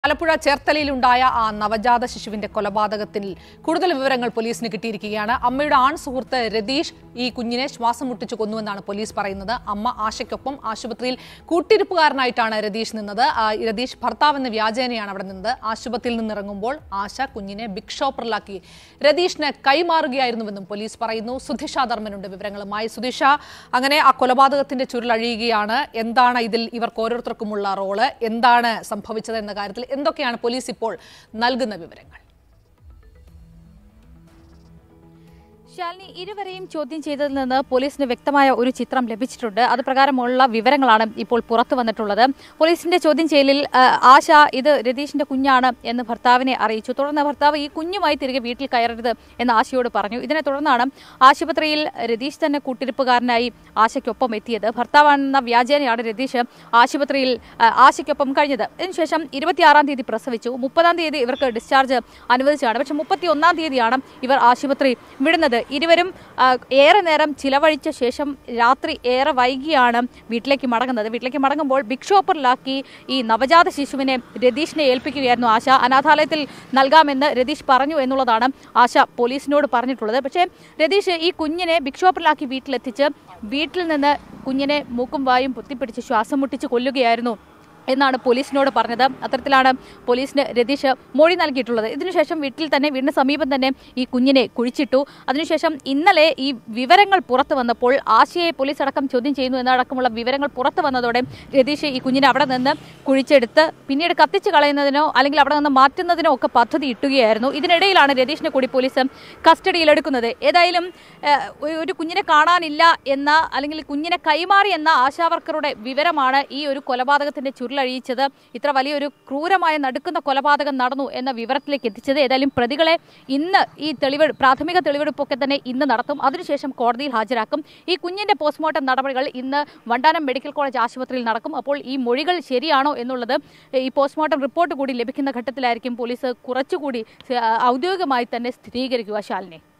ആലപ്പുഴ ചേർത്തലയിലുണ്ടായ ആ നവജാത ശിശുവിന്റെ കൊലപാതകത്തിൽ കൂടുതൽ വിവരങ്ങൾ പോലീസിന് കിട്ടിയിരിക്കുകയാണ് അമ്മയുടെ ആൺ സുഹൃത്ത് രതീഷ് ഈ കുഞ്ഞിനെ ശ്വാസം മുട്ടിച്ചു കൊന്നുവെന്നാണ് പോലീസ് പറയുന്നത് അമ്മ ആശയ്ക്കൊപ്പം ആശുപത്രിയിൽ കൂട്ടിരിപ്പുകാരനായിട്ടാണ് രതീഷ് നിന്നത് ആ, രതീഷ് ഭർത്താവെന്ന വ്യാജേനയാണ് അവിടെ നിന്നത് ആശുപത്രിയിൽ നിന്നിറങ്ങുമ്പോൾ ആശ കുഞ്ഞിനെ ബിഗ് ഷോപ്പറിലാക്കി രതീഷിന് കൈമാറുകയായിരുന്നുവെന്നും പോലീസ് പറയുന്നു സുധിഷ ധർമ്മനുണ്ട് വിവരങ്ങളുമായി സുധിഷ അങ്ങനെ ആ കൊലപാതകത്തിന്റെ ചുരുളഴിയുകയാണ് എന്താണ് ഇതിൽ ഇവർക്ക് ഓരോരുത്തർക്കുമുള്ള റോള് എന്താണ് സംഭവിച്ചത് എന്ന കാര്യത്തിൽ എന്തൊക്കെയാണ് പോലീസ് ഇപ്പോൾ നൽകുന്ന വിവരങ്ങൾ ശാലിനി ഇരുവരെയും ചോദ്യം ചെയ്തതിൽ നിന്ന് പോലീസിന് വ്യക്തമായ ഒരു ചിത്രം ലഭിച്ചിട്ടുണ്ട് അത് പ്രകാരമുള്ള വിവരങ്ങളാണ് ഇപ്പോൾ പുറത്തു വന്നിട്ടുള്ളത് പോലീസിന്റെ ചോദ്യം ചെയ്യലിൽ ആ, ആശ ഇത് രതീഷിന്റെ കുഞ്ഞാണ് എന്ന് ഭർത്താവിനെ അറിയിച്ചു തുടർന്ന് ഭർത്താവ് ഈ കുഞ്ഞുമായി തിരികെ വീട്ടിൽ കയറരുത് എന്ന് ആശയോട് പറഞ്ഞു ഇതിനെ തുടർന്നാണ് ആശുപത്രിയിൽ രതീഷ് തന്നെ കൂട്ടിരിപ്പുകാരനായി ആശയ്ക്കൊപ്പം എത്തിയത് ഭർത്താവാണെന്ന വ്യാജേനയാണ് രതീഷ് ആശുപത്രിയിൽ ആ, ആശയ്ക്കൊപ്പം കഴിഞ്ഞത് ഇതിനുശേഷം ഇരുപത്തിയാറാം തീയതി പ്രസവിച്ചു മുപ്പതാം തീയതി ഇവർക്ക് ഡിസ്ചാർജ് അനുവദിച്ചതാണ് പക്ഷേ മുപ്പത്തി ഒന്നാം തീയതിയാണ് ഇവർ ആശുപത്രി വിടുന്നത് ഇരുവരും ആ, ഏറെ നേരം ചിലവഴിച്ച ശേഷം രാത്രി ഏറെ വൈകിയാണ് വീട്ടിലേക്ക് മടങ്ങുന്നത് വീട്ടിലേക്ക് മടങ്ങുമ്പോൾ ബിഗ് ഷോപ്പറിലാക്കി ഈ നവജാത ശിശുവിനെ രതീഷിനെ ഏൽപ്പിക്കുകയായിരുന്നു ആശ അനാഥാലയത്തിൽ നൽകാമെന്ന് രതീഷ് പറഞ്ഞു എന്നുള്ളതാണ് ആശ പോലീസിനോട് പറഞ്ഞിട്ടുള്ളത് പക്ഷേ രതീഷ് ഈ കുഞ്ഞിനെ ബിഗ് ഷോപ്പറിലാക്കി വീട്ടിലെത്തിച്ച് വീട്ടിൽ നിന്ന് കുഞ്ഞിനെ മൂക്കും വായും പൊത്തിപ്പിടിച്ച് ശ്വാസം മുട്ടിച്ച് കൊല്ലുകയായിരുന്നു എന്നാണ് പോലീസിനോട് പറഞ്ഞത് അത്തരത്തിലാണ് പോലീസിന് രതീഷ് മൊഴി നൽകിയിട്ടുള്ളത് ഇതിനുശേഷം വീട്ടിൽ തന്നെ വീടിന് സമീപം തന്നെ ഈ കുഞ്ഞിനെ കുഴിച്ചിട്ടു അതിനുശേഷം ഇന്നലെ ഈ വിവരങ്ങൾ പുറത്തു വന്നപ്പോൾ ആശയെ പോലീസ് അടക്കം ചോദ്യം ചെയ്യുന്നു എന്നടക്കമുള്ള വിവരങ്ങൾ പുറത്തു വന്നതോടെ രതീഷ് ഈ കുഞ്ഞിനെ അവിടെ നിന്ന് കുഴിച്ചെടുത്ത് പിന്നീട് കത്തിച്ച് കളയുന്നതിനോ അല്ലെങ്കിൽ അവിടെ നിന്ന് മാറ്റുന്നതിനോ ഒക്കെ പദ്ധതി ഇട്ടുകയായിരുന്നു ഇതിനിടയിലാണ് രതീഷിനെ കൂടി പോലീസ് കസ്റ്റഡിയിലെടുക്കുന്നത് ഏതായാലും ഏഹ്, ഒരു- ഒരു കുഞ്ഞിനെ കാണാനില്ല എന്ന അല്ലെങ്കിൽ കുഞ്ഞിനെ കൈമാറി എന്ന ആശാവർക്കറുടെ വിവരമാണ് ഈ ഒരു കൊലപാതകത്തിന്റെ ചുരുളഴിയിച്ചത് ഇത്ര വലിയൊരു ക്രൂരമായ നടുക്കുന്ന കൊലപാതകം നടന്നു എന്ന വിവരത്തിലേക്ക് എത്തിച്ചത് ഏതായാലും പ്രതികളെ ഇന്ന് ഈ തെളിവ് പ്രാഥമിക തെളിവെടുപ്പൊക്കെ തന്നെ ഇന്ന് നടത്തും അതിനുശേഷം കോടതിയിൽ ഹാജരാക്കും ഈ കുഞ്ഞിന്റെ പോസ്റ്റ്മോർട്ടം നടപടികൾ ഇന്ന് വണ്ടാനം മെഡിക്കൽ കോളേജ് ആശുപത്രിയിൽ നടക്കും അപ്പോൾ ഈ മൊഴികൾ ശരിയാണോ എന്നുള്ളത് ഈ പോസ്റ്റ്മോർട്ടം റിപ്പോർട്ട് കൂടി ലഭിക്കുന്ന ഘട്ടത്തിലായിരിക്കും പോലീസ് കുറച്ചുകൂടി ഏഹ്, ഔദ്യോഗികമായി തന്നെ സ്ഥിരീകരിക്കുക ശാലിനി